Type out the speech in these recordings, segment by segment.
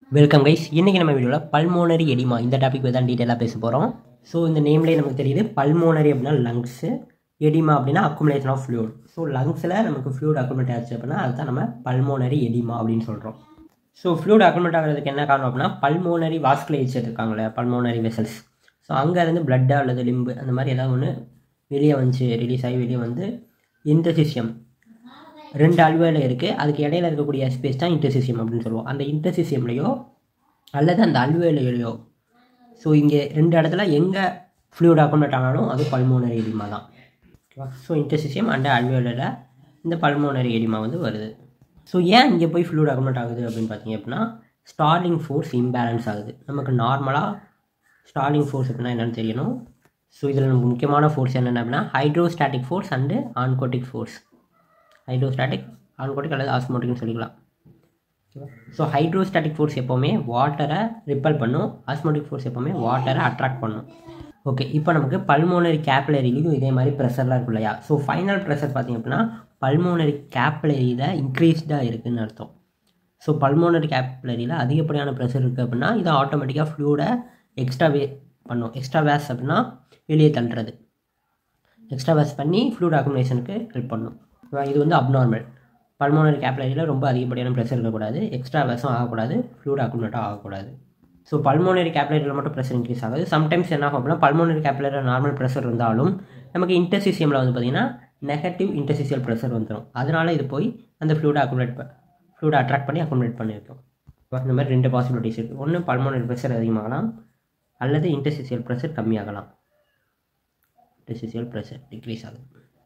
welcome guys இன்றைக்கி நம்ம வீடியோவில் பல்மோனரி எடிமா இந்த டாபிக் பற்றி தான் டீட்டெயிலாக பேச போகிறோம் ஸோ இந்த நேம்லேயே நமக்கு தெரியுது பல்மோனரி அப்படின்னா லங்ஸு எடிமா அப்படின்னா அக்குமுலேஷன் ஆஃப் ஃப்ளூட் ஸோ லங்ஸில் நமக்கு ஃப்ளூட் அக்குமுலேட் ஆச்சு அப்படின்னா அதுதான் நம்ம பல்மோனரி எடிமா அப்படின்னு சொல்கிறோம் ஸோ ஃப்ளூட் அக்குமுலேட் ஆகிறதுக்கு என்ன காரணம் அப்படின்னா பல்மோனரி வாஸ்குலேச்சர் இருக்காங்களே பல்மோனரி வெசல்ஸ் ஸோ அங்கே இருந்து பிளட்டு அல்லது லிம்பு அந்த மாதிரி ஏதாவது ஒன்று வெளியே வந்துச்சு ரிலீஸ் ஆகி வெளியே வந்து இன்டர்சிசியம் ரெண்டு அல்வேல இருக்குது அதுக்கு இடையில இருக்கக்கூடிய ஸ்பேஸ் தான் இன்டர்சிசியம் அப்படின்னு சொல்லுவோம் அந்த இன்டர்சிசியம்லையோ அல்லது அந்த அல்வேலையோ ஸோ இங்கே ரெண்டு இடத்துல எங்கே ஃப்ளூட் அக்குமுலேட் ஆனாலும் அது பல்மோனரி எடிமா தான் ஓகேவா ஸோ இன்டர்சிசியம் அண்ட் அல்வேலில் இந்த பல்மோனரி எடிமா வந்து வருது ஸோ ஏன் இங்கே போய் ஃப்ளூட் அக்குமுலேட் ஆகுது அப்படின்னு பார்த்தீங்க அப்படின்னா ஸ்டார்லிங் ஃபோர்ஸ் இம்பேலன்ஸ் ஆகுது நமக்கு நார்மலாக ஸ்டார்லிங் ஃபோர்ஸ் அப்படின்னா என்னென்னு தெரியணும் ஸோ இதில் நமக்கு முக்கியமான ஃபோர்ஸ் என்னென்ன அப்படின்னா hydrostatic force and oncotic force hydrostatic oncotic அல்லது ஆஸ்மோட்டிக்னு சொல்லிக்கலாம் ஓகேவா ஸோ ஹைட்ரோஸ்டாட்டிக் ஃபோர்ஸ் எப்போவுமே வாட்டரை ரிப்பல் பண்ணும் ஆஸ்மோட்டிக் ஃபோர்ஸ் எப்போவுமே வாட்டரை அட்ராக்ட் பண்ணும் ஓகே இப்போ நமக்கு பல்மோனரி கேப்லரிலையும் இதே மாதிரி ப்ரெஷர்லாம் இருக்கும் இல்லையா ஸோ ஃபைனல் ப்ரெஷர் பார்த்திங்க அப்படின்னா பல்மோனரி கேப்லரியில் இன்க்ரீஸ்டாக இருக்குதுன்னு அர்த்தம் ஸோ பல்மோனரி கேப்லரியில் அதிகப்படியான ப்ரெஷர் இருக்குது அப்படின்னா இது ஆட்டோமேட்டிக்காக ஃப்ளூடை எக்ஸ்ட்ரா வே பண்ணும் எக்ஸ்ட்ரா வேஸ் அப்படின்னா வெளியே தள்ளுறது எக்ஸ்ட்ரா வேஸ் பண்ணி ஃப்ளூட் அக்குமுலேஷனுக்கு ஹெல்ப் பண்ணும் இது வந்து அப்நார்மல் பல்மோனரி கேப்லரியில் ரொம்ப அதிகப்படியான ப்ரெஷர் இருக்கக்கூடாது எக்ஸ்ட்ரா வேஸும் ஆகக்கூடாது ஃப்ளூட் அக்குமுலேட்டும் ஆகக்கூடாது ஸோ பல்மோனரி கேப்லரியில் மட்டும் ப்ரெஷர் இன்க்ரீஸ் ஆகுது சம்டைம்ஸ் என்ன ஆகும் அப்படின்னா பல்மோனரி கேப்லரியில் நார்மல் ப்ரெஷர் இருந்தாலும் நமக்கு இன்டர்சிசியமில் வந்து பார்த்திங்கன்னா நெகட்டிவ் இன்டர்சிசியல் ப்ரெஷர் வந்துடும் அதனால் இது போய் அந்த ஃப்ளூட் அக்குமுலேட் ஃப்ளூட் அட்ராக்ட் பண்ணி அக்குமுலேட் பண்ணி வைக்கும் இந்த மாதிரி ரெண்டு பாசிபிலிட்டிஸ் இருக்குது ஒன்று பல்மோனரி ப்ரெஷர் அதிகமாகலாம் அல்லது இன்டர்சிசியல் ப்ரெஷர் கம்மியாகலாம் இன்டர்சிசியல் ப்ரெஷர் டிக்ரீஸ் ஆகுது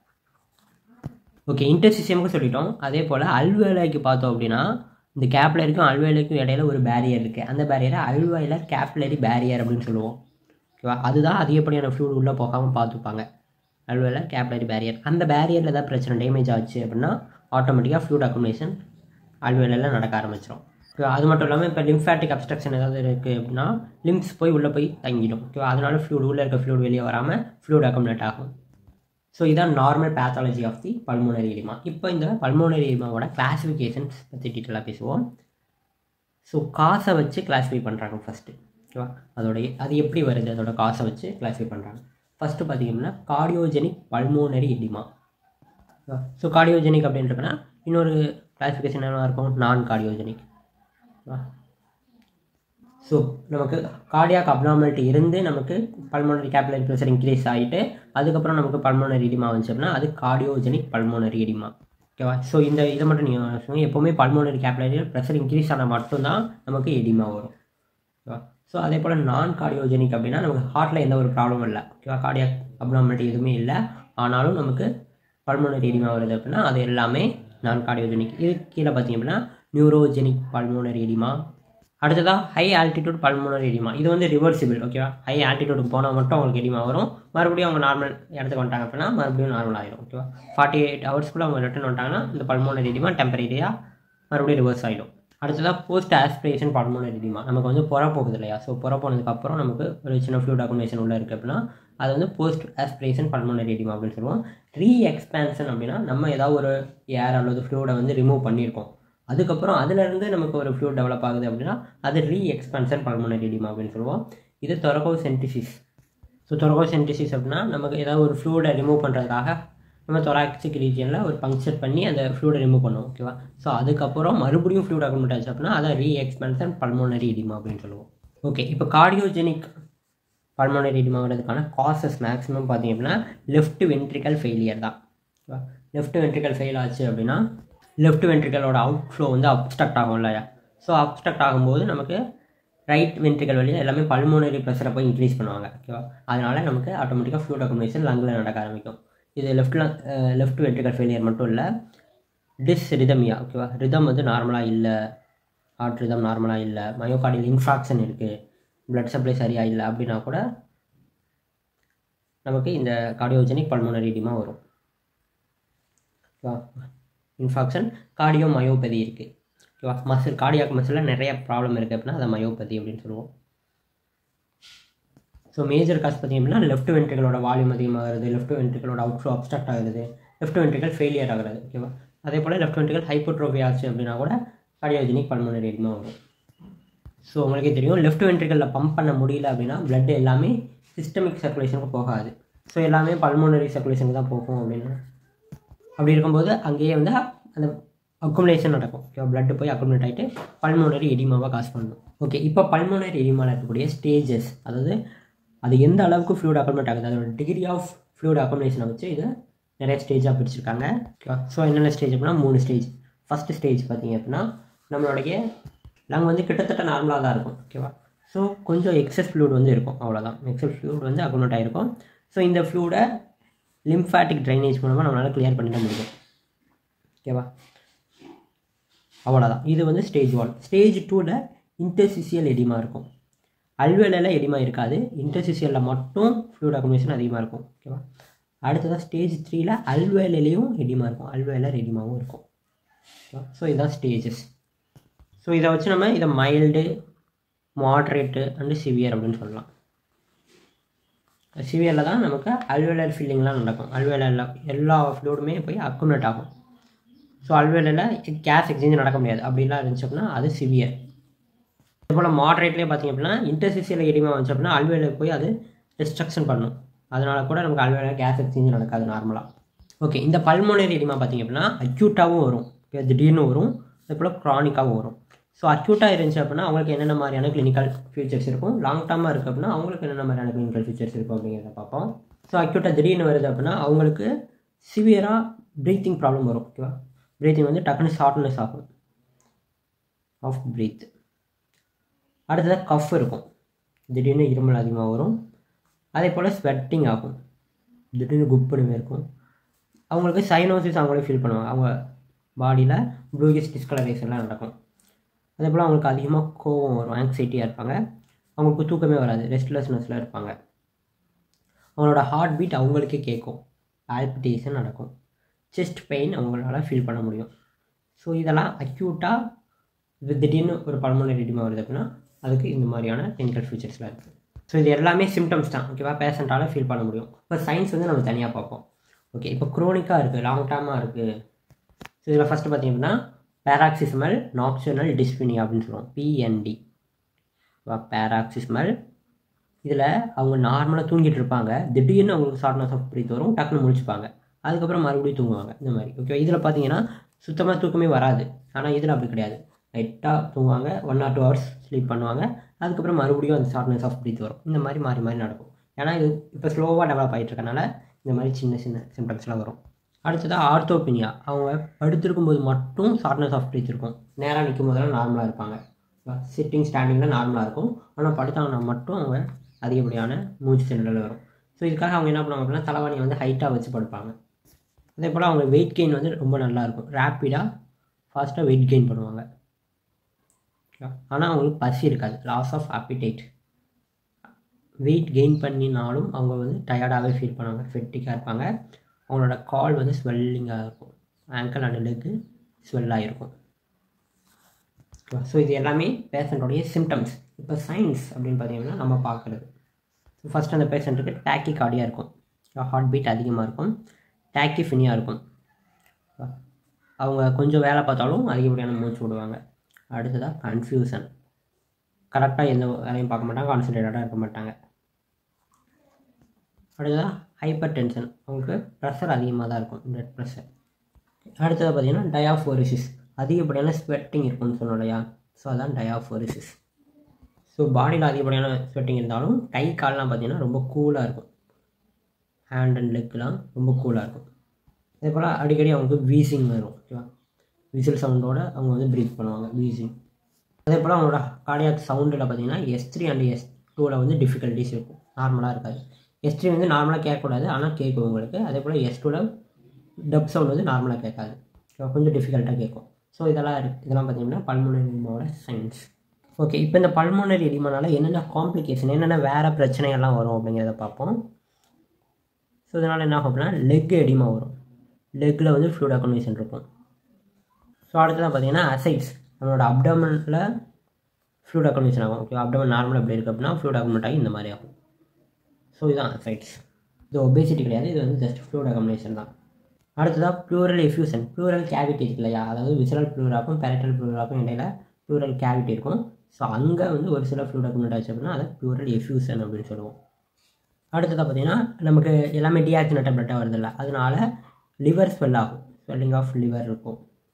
ஓகே இன்டர்சிசியமுக்கு சொல்லிட்டோம் அதே போல் அல்வேலைக்கு பார்த்தோம் அப்படின்னா இந்த கேப்லரிக்கும் அல்வேலைக்கும் இடையில ஒரு பேரியர் இருக்குது அந்த பேரியரை அல்வேல கேப்லரி பேரியர் அப்படின்னு சொல்லுவோம் ஓகேவா அதுதான் அதிகப்படியான ஃப்ளூட் உள்ளே போகாமல் பார்த்துப்பாங்க அல்வேல கேப்லரி பேரியர் அந்த பேரியரில் ஏதாவது பிரச்சனை டேமேஜ் ஆச்சு அப்படின்னா ஆட்டோமேட்டிக்காக ஃப்ளூட் அக்குமுலேஷன் அல்வேலில் நடக்க ஆரம்பிச்சிடும் ஓகேவா அது மட்டும் இல்லாமல் இப்போ லிம்ஃபேட்டிக் அப்ஸ்ட்ரக்ஷன் ஏதாவது இருக்குது அப்படின்னா லிம்ஸ் போய் உள்ளே போய் தங்கிடும் ஓகேவா அதனால ஃப்ளூட் உள்ளே இருக்க ஃப்ளூட் வெளியே வராமல் ஃப்ளூட் அக்குமுலேட் ஆகும் ஸோ இதான் normal pathology of the pulmonary oedema இப்போ இந்த பல்மோனரி எடிமாவோட கிளாஸிஃபிகேஷன்ஸ் பற்றி டீட்டெயிலாக பேசுவோம் ஸோ காசை வச்சு கிளாஸிஃபை பண்ணுறாங்க ஃபஸ்ட்டு ஓகேவா அதோடைய அது எப்படி வருது அதோட காசை வச்சு கிளாஸிஃபை பண்ணுறாங்க ஃபஸ்ட்டு பார்த்தீங்கன்னா cardiogenic pulmonary oedema so cardiogenic அப்படின்றப்பனா இன்னொரு கிளாஸிஃபிகேஷன் என்ன இருக்கும் நான் கார்டியோஜெனிக் ஸோ நமக்கு கார்டியாக் அப்னார்மாலிட்டி இருந்து நமக்கு பல்மோனரி கேப்லரி ப்ரெஷர் இன்க்ரீஸ் ஆகிட்டு அதுக்கப்புறம் நமக்கு பல்மோனரி எடிமா வந்துச்சு அப்படின்னா அது கார்டியோஜெனிக் பல்மோனரி எடிமா ஓகேவா ஸோ இந்த இதை மட்டும் நீங்கள் சொல்லுங்கள் எப்போவுமே பல்மோனரி கேப்லரி ப்ரெஷர் இன்க்ரீஸ் ஆனால் மட்டும்தான் நமக்கு எடிமா வரும் ஓகேவா ஸோ அதே போல் நான் கார்டியோஜெனிக் அப்படின்னா நமக்கு ஹார்ட்டில் எந்த ஒரு ப்ராப்ளமும் இல்லை ஓகேவா கார்டியாக் அப்னார்மாலிட்டி எதுவுமே இல்லை ஆனாலும் நமக்கு பல்மோனரி எடிமா வருது அப்படின்னா அது எல்லாமே நான் கார்டியோஜெனிக் இது கீழே பார்த்தீங்க அப்படின்னா நியூரோஜெனிக் பல்மோனரி எடிமா அடுத்ததாக ஹை ஆல்டிடியூட் பல்மோனரி எடிமா இது வந்து ரிவர்சிபிள் ஓகேவா ஹை ஆல்டிடியூடுக்கு போனால் மட்டும் அவங்களுக்கு எடிமா வரும் மறுபடியும் அவங்க நார்மல் இடத்துக்கு வந்துட்டாங்க அப்படின்னா மறுபடியும் நார்மல் ஆகிடும் ஓகேவா ஃபார்ட்டி எயிட் ஹவர்ஸ்க்குள்ளே அவங்க ரிட்டர்ன் வந்துட்டாங்கன்னா இந்த பல்மோனரி எடிமா டெம்பரரியாக மறுபடியும் ரிவர்ஸ் ஆகிடும் அடுத்ததாக போஸ்ட் ஆஸ்பிரேஷன் பல்மோனரி எடிமா நமக்கு வந்து புற போகுது இல்லையா ஸோ புற போனதுக்கப்புறம் நமக்கு ஒரு சின்ன ஃப்ளூட் அக்குமுலேஷன் உள்ள இருக்குது அப்படின்னா அது வந்து போஸ்ட் ஆஸ்பிரேஷன் பல்மோனரி எடிமா அப்படின்னு சொல்லுவோம் ரீ எக்ஸ்பேன்ஷன் அப்படின்னா நம்ம ஏதாவது ஒரு ஏர் அல்லது ஃப்ளூடை வந்து ரிமூவ் பண்ணியிருக்கோம் அதுக்கப்புறம் அதுலேருந்து நமக்கு ஒரு ஃப்ளூட் டெவலப் ஆகுது அப்படின்னா அது ரீ எக்ஸ்பென்ஷன் பல்மோனரி எடிமா அப்படின்னு சொல்லுவோம் இது தொரகோ சென்டிசிஸ் ஸோ தொரகோ சென்டிசிஸ் அப்படின்னா நமக்கு ஏதாவது ஒரு ஃப்ளூடை ரிமூவ் பண்ணுறதுக்காக நம்ம தொராக்சிக் ரீஜனில் ஒரு பங்க்சர் பண்ணி அந்த ஃப்ளூடை ரிமூவ் பண்ணுவோம் ஓகேவா ஸோ அதுக்கப்புறம் மறுபடியும் ஃப்ளூட் அக்குமெண்ட் ஆச்சு அப்படின்னா அதை ரீ எக்ஸ்பென்ஷன் பல்மோனரி எடிமா அப்படின்னு சொல்லுவோம் ஓகே இப்போ கார்டியோஜெனிக் பல்மோனரி எடிமா வரதுக்கான காசஸ் மேக்ஸிமம் பார்த்தீங்க அப்படின்னா லெஃப்ட் வென்ட்ரிக்கல் ஃபெயிலியர் தான் ஓகேவா லெஃப்ட் வென்ட்ரிக்கல் ஃபெயில் ஆச்சு அப்படின்னா லெஃப்ட் வென்ட்ரிக்கலோட அவுட் ஃப்ளோ வந்து அப்ஸ்ட்ரக்ட் ஆகும் இல்லையா ஸோ அப்ஸ்ட்ரக்ட் ஆகும்போது நமக்கு ரைட் வென்ட்ரிக்கல் வழியாக எல்லாமே பல்மோனரி ப்ரெஷரை போய் இன்க்ரீஸ் பண்ணுவாங்க ஓகேவா அதனால் நமக்கு ஆட்டோமேட்டிக்காக ஃப்ளூட் அக்குமுலேஷன் லங்கில் நடக்க ஆரம்பிக்கும் இது லெஃப்டில் லெஃப்ட் வென்ட்ரிக்கல் ஃபெயிலியர் மட்டும் இல்லை டிஸ் ரிதமியா ஓகேவா ரிதம் வந்து நார்மலாக இல்லை ஹார்ட் ரிதம் நார்மலாக இல்லை மயோகார்டியல் இன்ஃப்ராக்ஷன் இருக்குது பிளட் சப்ளை சரியாக இல்லை அப்படின்னா கூட நமக்கு இந்த கார்டியோஜெனிக் பல்மோனரி எடிமா வரும் ஓகேவா இன்ஃபாக்ஷன் கார்டியோ மயோபதி இருக்குது ஓகேவா மசில் கார்டியாக் மசிலில் நிறைய ப்ராப்ளம் இருக்குது அப்படின்னா அதை மயோபதி அப்படின்னு சொல்லுவோம் ஸோ மேஜர் காஸ் பார்த்திங்க அப்படின்னா லெஃப்ட் வென்ட்ரிகளோட வால்யூம் அதிகமாகிறது லெஃப்ட் வென்ட்ரிகளோட அவுட் ஃப்ளோ அப்ஸ்ட்ரக்ட் ஆகுது லெஃப்ட் வென்ட்ரிகல் ஃபெயிலியர் ஆகிறது ஓகேவா அதே போல் லெஃப்ட் வென்ட்ரிகல் ஹைப்போட்ரோஃபி ஆச்சு அப்படின்னா கூட கார்டியோஜெனிக் பல்மோனரி எடிமா வரும் ஸோ உங்களுக்கே தெரியும் லெஃப்ட் வென்ட்ரிக்கலில் பம்ப் பண்ண முடியல அப்படின்னா blood எல்லாமே சிஸ்டமிக் சர்க்குலேஷனுக்கு போகாது ஸோ எல்லாமே பல்மோனரி சர்க்குலேஷனுக்கு தான் போகும் அப்படின்னு அப்படி இருக்கும்போது அங்கேயே வந்து அந்த அக்குமுலேஷன் நடக்கும் ஓகே பிளட் போய் அக்குமுலேட் ஆகிட்டு பல்மோனரி எடிமாவாக காசு பண்ணணும் ஓகே இப்போ பல்மோனரி எடிமாவில் இருக்கக்கூடிய ஸ்டேஜஸ் அதாவது அது எந்த அளவுக்கு ஃப்ளூட் அக்குமுலேட் ஆகுது அதோட டிகிரி ஆஃப் ஃப்ளூட் அக்குமுலேஷனை வச்சு இதை நிறைய ஸ்டேஜாக பிரிச்சிருக்காங்க ஓகேவா ஸோ என்னென்ன ஸ்டேஜ் அப்படின்னா மூணு ஸ்டேஜ் ஃபஸ்ட்டு ஸ்டேஜ் பார்த்தீங்க அப்படின்னா நம்மளுடைய லங் வந்து கிட்டத்தட்ட நார்மலாக தான் இருக்கும் ஓகேவா ஸோ கொஞ்சம் எக்ஸஸ் ஃப்ளூட் வந்து இருக்கும் அவ்வளோதான் எக்ஸஸ் ஃப்ளூட் வந்து அக்குமுலேட் ஆகிருக்கும் ஸோ இந்த ஃப்ளூடை லிம்ஃபேட்டிக் ட்ரைனேஜ் மூலமாக நம்மளால் கிளியர் பண்ணிட முடியும் ஓகேவா அவ்வளோதான் இது வந்து ஸ்டேஜ் ஒன் ஸ்டேஜ் டூவில் இன்டர்சிசியல் எடிமா இருக்கும் அல்வேலில் எடிமா இருக்காது இன்டர்சிசியலில் மட்டும் ஃப்ளூட் அக்குமுலேஷன் அதிகமாக இருக்கும் ஓகேவா அடுத்ததாக ஸ்டேஜ் த்ரீல அல்வேலையும் எடிமா இருக்கும் அல்வேலர் எடிமாவும் இருக்கும் ஓகேவா ஸோ இதுதான் ஸ்டேஜஸ் ஸோ இதை வச்சு நம்ம இதை மைல்டு மாட்ரேட்டு அண்டு சிவியர் அப்படின்னு சொல்லலாம் சிவியரில் தான் நமக்கு அல்வேலர் ஃபில்லிங்லாம் நடக்கும் அல்வேலரில் எல்லா ஃப்ளூடுமே போய் அக்குமுலேட் ஆகும் ஸோ அல்வேலில் கேஸ் எக்ஸ்சேஞ்ச் நடக்க முடியாது அப்படிலாம் இருந்துச்சு அப்படின்னா அது சிவியர் இதே போல் மாட்ரேட்லேயே பார்த்தீங்க அப்படின்னா இன்டர்சிசியல் எடிமா வந்துச்சு அப்படின்னா அல்வேலில் போய் அது டிஸ்ட்ரக்ஷன் பண்ணும் அதனால கூட நமக்கு அல்வேலில் கேஸ் எக்ஸ்சேஞ்ச் நடக்காது நார்மலாக ஓகே இந்த பல்மோனரி எடிமா பார்த்தீங்க அப்படின்னா அக்யூட்டாகவும் வரும் okay, திடீர்னு வரும் அதே போல் க்ரானிக்காகவும் வரும் ஸோ அக்யூட்டாக இருந்துச்சு அப்படின்னா அவங்களுக்கு என்னென்ன மாதிரியான கிளினிக்கல் ஃபியூச்சர்ஸ் இருக்கும் லாங் டர்மாக இருக்குது அப்படின்னா அவங்களுக்கு என்னென்ன மாதிரியான கிளினிக்கல் ஃபியூச்சர்ஸ் இருக்கும் அப்படிங்கிறத பார்ப்போம் ஸோ அக்யூட்டாக திடீர்னு வருது அப்படின்னா அவங்களுக்கு சிவியராக ப்ரீத்திங் ப்ராப்ளம் வரும் ஓகேவா ப்ரீத்திங் வந்து டக்குன்னு ஷார்ட்னஸ் ஆகும் ஆஃப் ப்ரீத் அடுத்ததாக கஃப் இருக்கும் திடீர்னு இருமல் அதிகமாக வரும் அதே போல் ஸ்வெட்டிங் ஆகும் திடீர்னு குப்புன்னு இருக்கும் அவங்களுக்கு சைனோசிஸ் அவங்களே ஃபீல் பண்ணுவாங்க அவங்க பாடியில் ப்ளூகிஸ் டிஸ்கலரேஷன்லாம் நடக்கும் அதே போல் அவங்களுக்கு அதிகமாக கோவம் வரும் ஆங்ஸைட்டியாக இருப்பாங்க அவங்களுக்கு தூக்கமே வராது ரெஸ்ட்லெஸ்னஸில் இருப்பாங்க அவங்களோட ஹார்ட் பீட் அவங்களுக்கே கேட்கும் ஆல்பிட்டேஷன் நடக்கும் செஸ்ட் பெயின் அவங்களால ஃபீல் பண்ண முடியும் ஸோ இதெல்லாம் அக்யூட்டாக இது திடீர்னு ஒரு பல்மோனரி எடிமா வருது அப்படின்னா அதுக்கு இந்த மாதிரியான கிளினிக்கல் ஃபீச்சர்ஸ்லாம் இருக்குது ஸோ இது எல்லாமே சிம்டம்ஸ் தான் ஓகேவா பேஷண்ட்டால் ஃபீல் பண்ண முடியும் இப்போ சயின்ஸ் வந்து நம்ம தனியாக பார்ப்போம் ஓகே இப்போ க்ரோனிக்காக இருக்குது லாங் டேர்மாக இருக்குது ஸோ இதில் ஃபஸ்ட்டு பார்த்தீங்கன்னா பேராக்சிஸ்மல் நாக்சனல் டிஸ்பினியா அப்படின்னு சொல்லுவோம் பிஎன்டி பேராக்சிஸ்மல் இதில் அவங்க நார்மலாக தூங்கிட்டு இருப்பாங்க திடீர்னு அவங்களுக்கு ஷார்ட்னஸ் ஆஃப் ப்ரீத் வரும் டக்குன்னு முடிச்சுப்பாங்க அதுக்கப்புறம் மறுபடியும் தூங்குவாங்க இந்த மாதிரி ஓகே இதில் பார்த்தீங்கன்னா சுத்தமாக தூக்கமே வராது ஆனால் இதில் அப்படி கிடையாது லைட்டாக தூங்குவாங்க one or two hours sleep பண்ணுவாங்க அதுக்கப்புறம் மறுபடியும் அந்த ஷார்ட்னஸ் ஆஃப் ப்ரீத் வரும் இந்த மாதிரி மாறி மாறி நடக்கும் ஏன்னா இது இப்போ ஸ்லோவாக டெவலப் ஆகிட்டு இருக்கனால இந்த மாதிரி சின்ன சின்ன சிம்டம்ஸ்லாம் வரும் அடுத்ததாக ஆர்த்தோபினியா அவங்க படுத்திருக்கும் போது மட்டும் ஷார்ட்னஸ் ஆஃப் ப்ரீத் இருக்கும் நேராக நிற்கும் போதெல்லாம் நார்மலாக இருப்பாங்க சிட்டிங் ஸ்டாண்டிங்கில் நார்மலாக இருக்கும் ஆனால் படுத்தாங்கன்னா மட்டும் அவங்க அதிகப்படியான மூச்சு திணறல் வரும் ஸோ இதுக்காக அவங்க என்ன பண்ணுவாங்க அப்படின்னா தலைவாணியை வந்து ஹைட்டாக வச்சு படுப்பாங்க அதே போல் அவங்க வெயிட் கெயின் வந்து ரொம்ப நல்லா இருக்கும் ரேப்பிடாக ஃபாஸ்ட்டாக வெயிட் கெயின் பண்ணுவாங்க ஆனால் அவங்களுக்கு பசி இருக்காது loss of appetite weight gain பண்ணினாலும் அவங்க வந்து டயர்டாகவே ஃபீல் பண்ணுவாங்க ஃபெட்டிக்காக இருப்பாங்க அவங்களோட கால் வந்து ஸ்வெல்லிங்காக இருக்கும் ஆங்கிள் அண்ட் லெக்கு ஸ்வெல்லாக இருக்கும் ஸோ இது எல்லாமே பேஷண்ட்டோடைய சிம்டம்ஸ் இப்போ சயின்ஸ் அப்படின்னு பார்த்தீங்கன்னா நம்ம பார்க்குறது ஸோ ஃபஸ்ட் அந்த பேஷண்ட்டுக்கு டேக்கி கார்டியாக இருக்கும் ஹார்ட் பீட் அதிகமாக இருக்கும் டேக்கி ஃபினியாக இருக்கும் அவங்க கொஞ்சம் வேலை பார்த்தாலும் அதிகப்படியான மூச்சு விடுவாங்க அடுத்ததாக கன்ஃபியூசன் கரெக்டாக எந்த வேலையும் பார்க்க மாட்டாங்க கான்சன்ட்ரேட்டடாக இருக்க மாட்டாங்க அடுத்ததாக ஹைப்பர் டென்ஷன் அவங்களுக்கு ப்ரெஷர் அதிகமாக தான் இருக்கும் பிளட் ப்ரெஷர் அடுத்தது பார்த்திங்கன்னா டயாஃபோரிசிஸ் அதிகப்படியான ஸ்வெட்டிங் இருக்கும்னு சொன்னோம் இல்லையா ஸோ அதான் டயாஃபோரிசிஸ் ஸோ பாடியில் அதிகப்படியான ஸ்வெட்டிங் இருந்தாலும் கை கால்லாம் பார்த்திங்கன்னா ரொம்ப கூலாக இருக்கும் ஹேண்ட் அண்ட் லெக்லாம் ரொம்ப கூலாக இருக்கும் அதே போல் அடிக்கடி அவங்களுக்கு வீசிங் வரும் ஓகேவா விசில் சவுண்டோட அவங்க வந்து ப்ரீத் பண்ணுவாங்க வீசிங் அதே போல் அவங்களோட கார்டியாக் சவுண்டில் பார்த்தீங்கன்னா எஸ் த்ரீ அண்ட் எஸ் டூவில் வந்து டிஃபிகல்ட்டிஸ் இருக்கும் நார்மலாக இருக்காது எஸ் த்ரீ வந்து நார்மலாக கேட்கக்கூடாது ஆனால் கேட்கும் உங்களுக்கு அதே போல் எஸ் டூவில் டப் சவுண்ட் வந்து நார்மலாக கேட்காது கொஞ்சம் டிஃபிகல்ட்டாக கேட்கும் ஸோ இதெல்லாம் இருக்குது இதெல்லாம் பார்த்தீங்கன்னா பல்மோனரி எடிமாவோட சயின்ஸ் ஓகே இப்போ இந்த பல்மோனரி எடிமானால என்னென்ன காம்ப்ளிகேஷன் என்னென்ன வேறு பிரச்சனைகள்லாம் வரும் அப்படிங்கிறத பார்ப்போம் ஸோ இதனால் என்ன ஆகும் அப்படின்னா லெக் எடிமா வரும் லெக்கில் வந்து ஃப்ளூட் அக்கன்வேஷன் இருக்கும் ஸோ அடுத்ததாக பார்த்தீங்கன்னா அசைட்ஸ் நம்மளோட அப்டமனில் ஃப்ளூட் அக்கன்வேஷன் ஆகும் ஓகே அப்டமன் நார்மலாக எப்படி இருக்குது அப்படின்னா ஃப்ளூட் அக்கமெண்ட் ஆகி இந்த மாதிரி ஆகும் ஸோ இதுதான் அசைட்ஸ் இது ஒபேசிட்டி கிடையாது இது வந்து ஜஸ்ட் ஃப்ளூட் அக்கமினேஷன் தான் அடுத்ததாக ப்ளூரல் எஃப்யூசன் ப்ளூரல் கேவிட்டி இருக்கு இல்லையா அதாவது விசரல் ப்ளூராக்கும் பேரட்டல் ப்ளூராக்கும் இடையில ப்ளூரல் கேவிட்டி இருக்கும் ஸோ அங்கே வந்து ஒரு சில ஃப்ளூட் அக்குமுலேட் ஆச்சு அப்படின்னா அதை பியூரல் எஃப்யூசன் அப்படின்னு சொல்லுவோம் அடுத்ததாக பார்த்தீங்கன்னா நமக்கு எல்லாமே டீஆக்சினேட்டட் பிளட்டாக வருதில்ல அதனால லிவர் ஸ்வெல் ஆகும் ஸ்வெல்லிங் ஆஃப் லிவர் இருக்கும்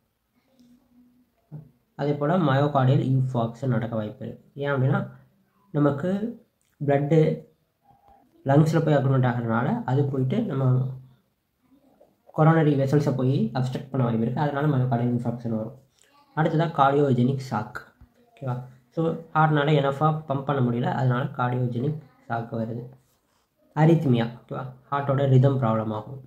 அதே போல் மயோகார்டியல் இன்ஃபாக்ஷன் நடக்க வாய்ப்பு இருக்குது ஏன் அப்படின்னா நமக்கு ப்ளட்டு லங்ஸில் போய் அக்ரிமெண்ட் ஆகிறதுனால அது போயிட்டு நம்ம கொரோனரி வெசல்ஸை போய் அப்ஸ்ட்ரக்ட் பண்ண வாய்ப்பு இருக்குது அதனால மயோகார்டியல் இன்ஃபாக்ஷன் வரும் அடுத்ததாக கார்டியோஜெனிக் ஷாக் ஓகேவா ஸோ ஹார்ட்னால எனஃபாக பம்ப் பண்ண முடியல அதனால கார்டியோஜெனிக் ஷாக் வருது அரித்மியா ஓகேவா ஹார்ட்டோட ரிதம் ப்ராப்ளம் ஆகும்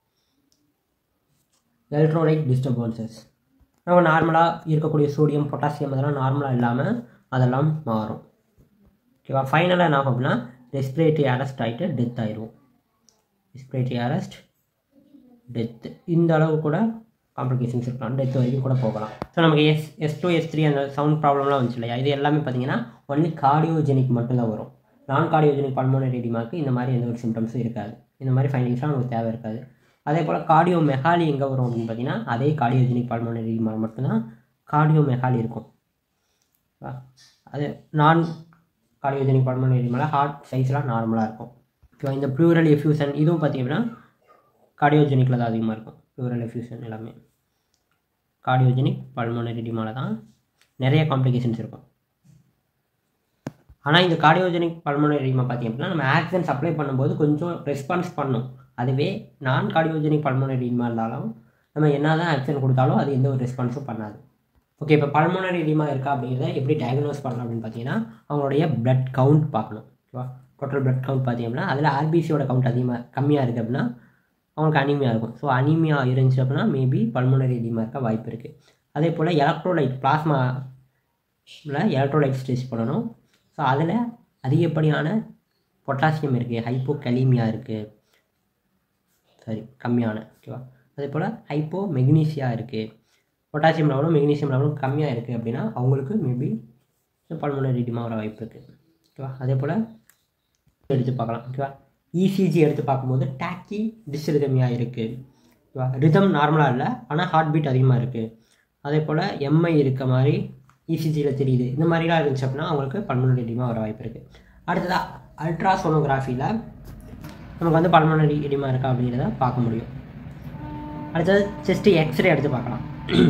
எலக்ட்ரோலைட் டிஸ்டர்பன்சஸ் நம்ம நார்மலாக இருக்கக்கூடிய சோடியம் பொட்டாசியம் அதெல்லாம் நார்மலாக இல்லாமல் அதெல்லாம் மாறும் ஓகேவா ஃபைனலாக என்ன ஆகும் அப்படின்னா ரெஸ்பிரேட்டரி அரெஸ்ட் ஆகிட்டு டெத் ஆயிடுவோம் ரெஸ்பிரேட்டரி அரெஸ்ட் டெத்து இந்த அளவு கூட காம்ப்ளிகேஷன்ஸ் இருக்கலாம் டெத் வரைக்கும் கூட போகலாம் ஸோ நமக்கு S S two S three அந்த சவுண்ட் ப்ராப்ளம்லாம் வந்துச்சு இல்லையா இது எல்லாமே பார்த்தீங்கன்னா ஒன்லி கார்டியோஜெனிக் மட்டும்தான் வரும் நான் கார்டியோஜெனிக் பல்மோனரி எடிமாக்கு இந்த மாதிரி எந்த ஒரு சிம்டம்ஸும் இருக்காது இந்த மாதிரி ஃபைண்டிங்ஸ்லாம் நமக்கு தேவை இருக்காது அதே போல் கார்டியோ மெகாலி எங்கே வரும் அப்படின்னு பார்த்தீங்கன்னா அதே கார்டியோஜெனிக் பல்மோனரி எடிமா மட்டும்தான் கார்டியோ மெகாலி இருக்கும் அது நான் கார்டியோஜெனிக் பல்மோனரி எடிமாவில் ஹார்ட் சைஸ்லாம் நார்மலாக இருக்கும் ஓகேவா இந்த ப்ளூரல் எஃப்யூசன் இதுவும் பார்த்தீங்கன்னா கார்டியோஜெனிக்கில் தான் அதிகமாக இருக்கும் ப்ளூரல் எஃப்யூசன் எல்லாமே கார்டியோஜெனிக் பல்மோனரி எடிமாவில் தான் நிறைய காம்ப்ளிகேஷன்ஸ் இருக்கும் ஆனால் இந்த கார்டியோஜெனிக் பல்மோனரி எடிமா பார்த்திங்க அப்படின்னா நம்ம ஆக்சிஜன் சப்ளை பண்ணும்போது கொஞ்சம் ரெஸ்பான்ஸ் பண்ணும் அதுவே நான் கார்டியோஜெனிக் பல்மோனரி எடிமா இருந்தாலும் நம்ம என்ன தான் ஆக்சிஜன் கொடுத்தாலும் அது எந்த ஒரு ரெஸ்பான்ஸும் பண்ணாது ஓகே இப்போ பல்மோனரி எடிமா இருக்கா அப்படிங்கிறத எப்படி டயக்னோஸ் பண்ணலாம் அப்படின்னு பார்த்தீங்கன்னா அவங்களுடைய பிளட் கவுண்ட் பார்க்கணும் ஓகேவா டோட்டல் பிளட் கவுண்ட் பார்த்தீங்கன்னா அதில் ஆர்பிசியோட கவுண்ட் அதிகமாக கம்மியாக இருக்குது அப்படின்னா அவங்களுக்கு அனீமியா இருக்கும் ஸோ அனீமியா இருந்துச்சு அப்படின்னா மேபி பல்மோனரி எடிமா இருக்க வாய்ப்பு இருக்குது அதே போல் எலக்ட்ரோலைட் பிளாஸ்மாவில் எலக்ட்ரோலைட் டெஸ்ட் பண்ணணும் ஸோ அதில் அதிகப்படியான பொட்டாசியம் இருக்குது ஹைப்போ கலீமியா இருக்குது சரி கம்மியான ஓகேவா அதே போல் ஹைப்போ மெக்னீசியா இருக்குது பொட்டாசியம் லெவலும் மெக்னீசியம் லெவலும் கம்மியாக இருக்குது அப்படின்னா அவங்களுக்கு மேபி பல்மோனரி எடிமா வர வாய்ப்பு இருக்குது ஓகேவா அதே போல் எடுத்து பார்க்கலாம் ஓகேவா இசிஜி எடுத்து பார்க்கும்போது டாக்கி டிஸ்ரிதமியா இருக்குது ஓகேவா ரிதம் நார்மலாக இல்லை ஆனால் ஹார்ட் பீட் அதிகமாக இருக்குது அதே போல் எம்ஐ இருக்க மாதிரி இசிஜியில் தெரியுது இந்த மாதிரிலாம் இருந்துச்சு அப்படின்னா அவங்களுக்கு பல்மனரி எடிமா வர வாய்ப்பு இருக்குது அடுத்ததாக அல்ட்ராசோனோகிராஃபியில் நமக்கு வந்து பல்மனரி எடிமா இருக்கா அப்படிங்கிறத பார்க்க முடியும் அடுத்தது செஸ்ட்டு எக்ஸ்ரே எடுத்து பார்க்கலாம்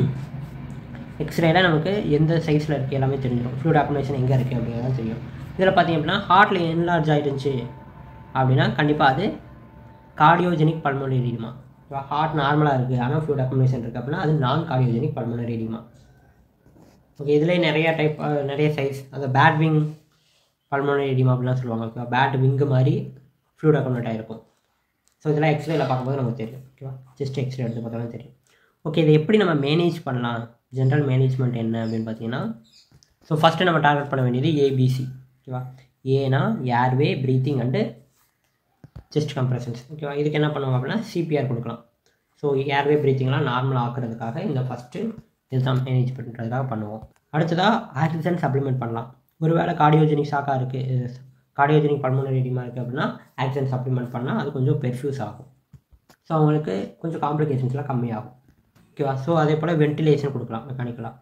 எக்ஸ்ரேல நமக்கு எந்த சைஸில் இருக்குது எல்லாமே தெரிஞ்சிடும் ஃப்ளூட் அக்கமடேஷன் எங்கே இருக்குது அப்படிங்கிறது தெரியும் இதில் பார்த்தீங்க அப்படின்னா ஹார்ட்டில் என்லார்ஜ் ஆகிருந்துச்சு அப்படின்னா கண்டிப்பாக அது கார்டியோஜெனிக் பல்மோனரி எடிமா ஹார்ட் நார்மலாக இருக்குது ஆனால் ஃப்ளூட் அக்கமடேஷன் இருக்குது அப்படின்னா அது நான் கார்டியோஜெனிக் பல்மோனரி எடிமா ஓகே இதுலேயே நிறைய டைப் நிறைய சைஸ் அந்த பேட் விங் பல்மோனரி எடிமா அப்படிலாம் சொல்லுவாங்க ஓகேவா பேட் விங்கு மாதிரி ஃப்ளூட் அக்கமடேட் ஆகிருக்கும் ஸோ இதெல்லாம் எக்ஸ்ரேல பார்க்கும்போது நமக்கு தெரியும் ஓகேவா ஜஸ்ட் எக்ஸ்ரே எடுத்து பார்த்தாலும் தெரியும் ஓகே இதை எப்படி நம்ம மேனேஜ் பண்ணலாம் ஜென்ரல் மேனேஜ்மெண்ட் என்ன அப்படின்னு பார்த்தீங்கன்னா ஸோ ஃபஸ்ட்டு நம்ம டார்கெட் பண்ண வேண்டியது ஏபிசி ஓகேவா ஏனா airway breathing and chest compressions ஓகேவா இதுக்கு என்ன பண்ணுவோம் அப்படின்னா சிபிஆர் கொடுக்கலாம் ஸோ ஏர்வே ப்ரீத்திங்லாம் நார்மலாக ஆக்குறதுக்காக இந்த ஃபஸ்ட்டு இதுதான் மேனேஜ் பண்ணுறதுக்காக பண்ணுவோம் அடுத்ததாக ஆக்சிஜன் சப்ளிமெண்ட் பண்ணலாம் ஒருவேளை கார்டியோஜெனிக் ஷாக்காக இருக்குது கார்டியோஜெனிக் பல்மோனரி எடிமா இருக்குது அப்படின்னா ஆக்சிஜன் சப்ளிமெண்ட் பண்ணால் அது கொஞ்சம் பெர்ஃப்யூஸ் ஆகும் ஸோ அவங்களுக்கு கொஞ்சம் காம்ப்ளிகேஷன்ஸ்லாம் கம்மியாகும் ஓகேவா ஸோ அதே போல் வென்டிலேஷன் கொடுக்கலாம் மெக்கானிக்கலாக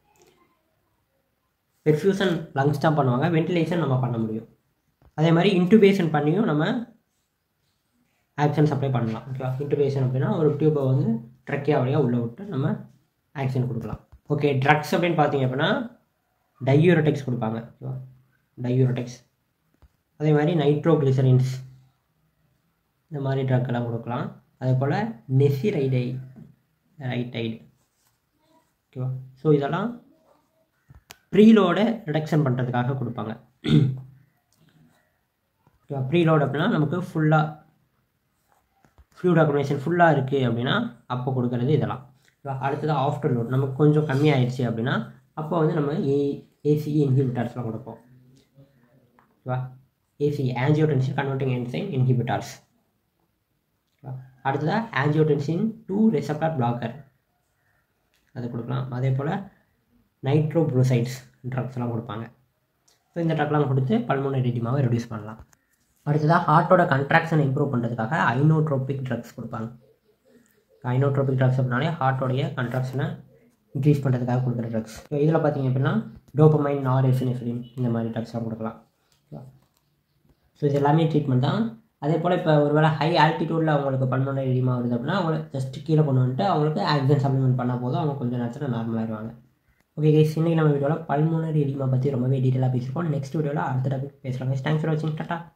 பெர்ஃப்யூஷன் லங்ஸ் தான் பண்ணுவாங்க வென்டிலேஷன் நம்ம பண்ண முடியும் அதே மாதிரி இன்டுபேஷன் பண்ணியும் நம்ம ஆக்சிஜன் சப்ளை பண்ணலாம் ஓகேவா இன்டுபேஷன் அப்படின்னா ஒரு டியூப்பை வந்து ட்ரக்கியா வழியாக உள்ளே விட்டு நம்ம ஆக்சிஜன் கொடுக்கலாம் ஓகே ட்ரக்ஸ் அப்படின்னு பார்த்தீங்க அப்படின்னா டையூரோடெக்ஸ் கொடுப்பாங்க ஓகேவா டையூரோடெக்ஸ் அதே மாதிரி நைட்ரோக்ளிசரின்ஸ் இந்த மாதிரி ட்ரக் எல்லாம் கொடுக்கலாம் அதே போல் நெசிரைடை ரைட்டைடு ஓகேவா ஸோ இதெல்லாம் ப்ரீலோட ரிடக்ஷன் பண்ணுறதுக்காக கொடுப்பாங்க ஓகேவா ப்ரீலோட் அப்படின்னா நமக்கு ஃபுல்லாக ஃப்ளூட் அக்கமடேஷன் ஃபுல்லாக இருக்குது அப்படின்னா அப்போ கொடுக்குறது இதெல்லாம் ஓகேவா அடுத்தது ஆஃப்டர் லோட் நமக்கு கொஞ்சம் கம்மியாயிடுச்சு அப்படின்னா அப்போ வந்து நம்ம ஏ ஏசிஇ இன்ஹிபிட்டார்ஸ்லாம் கொடுப்போம் ஓகேவா ACE angiotensin converting enzyme inhibitors அடுத்ததாக ஆன்ஜியோடென்சின் டூ ரெசப்டார் பிளாக்கர் அது கொடுக்கலாம் அதே போல் நைட்ரோப்ரோசைட்ஸ் ட்ரக்ஸ்லாம் கொடுப்பாங்க ஸோ இந்த ட்ரக்லாம் கொடுத்து பல்மோனரி எடிமாவை ரெடியூஸ் பண்ணலாம் அடுத்ததாக ஹார்ட்டோட கன்ட்ராக்ஷனை இம்ப்ரூவ் பண்ணுறதுக்காக ஐனோட்ரோபிக் ட்ரக்ஸ் கொடுப்பாங்க ஐனோட்ரோபிக் ட்ரக்ஸ் அப்படின்னாலே ஹார்ட்டோடைய கன்ட்ராக்ஷனை இன்க்ரீஸ் பண்ணுறதுக்காக கொடுக்குற ட்ரக்ஸ் ஸோ இதில் பார்த்தீங்க அப்படின்னா டோப்பமைன் நார் எஃபினெஃப்ரின் இந்த மாதிரி ட்ரக்ஸ்லாம் கொடுக்கலாம் ஸோ இது எல்லாமே ட்ரீட்மெண்ட் தான் அதே போல் இப்போ ஒருவேளை ஹை ஆல்டிடியூடில் அவங்களுக்கு பல்மோனரி எடிமா வருது அப்படின்னா அவங்கள ஜஸ்ட் கீழே கொண்டு வந்துட்டு அவங்களுக்கு ஆக்சிஜன் சப்ளிமெண்ட் பண்ணால் போதும் அவங்க கொஞ்சம் நேரத்தில் நார்மலாகிடுவாங்க ஓகே கைஸ் இன்னைக்கு நம்ம வீடியோவில் பல்மோனரி எடிமா பற்றி ரொம்பவே டீட்டெயிலாக பேசியிருக்கோம் நெக்ஸ்ட் வீடியோவில் அடுத்த டாபிக் பேசுகிறாங்க தேங்க்ஸ் ஃபார் வாட்சிங் டாட்டா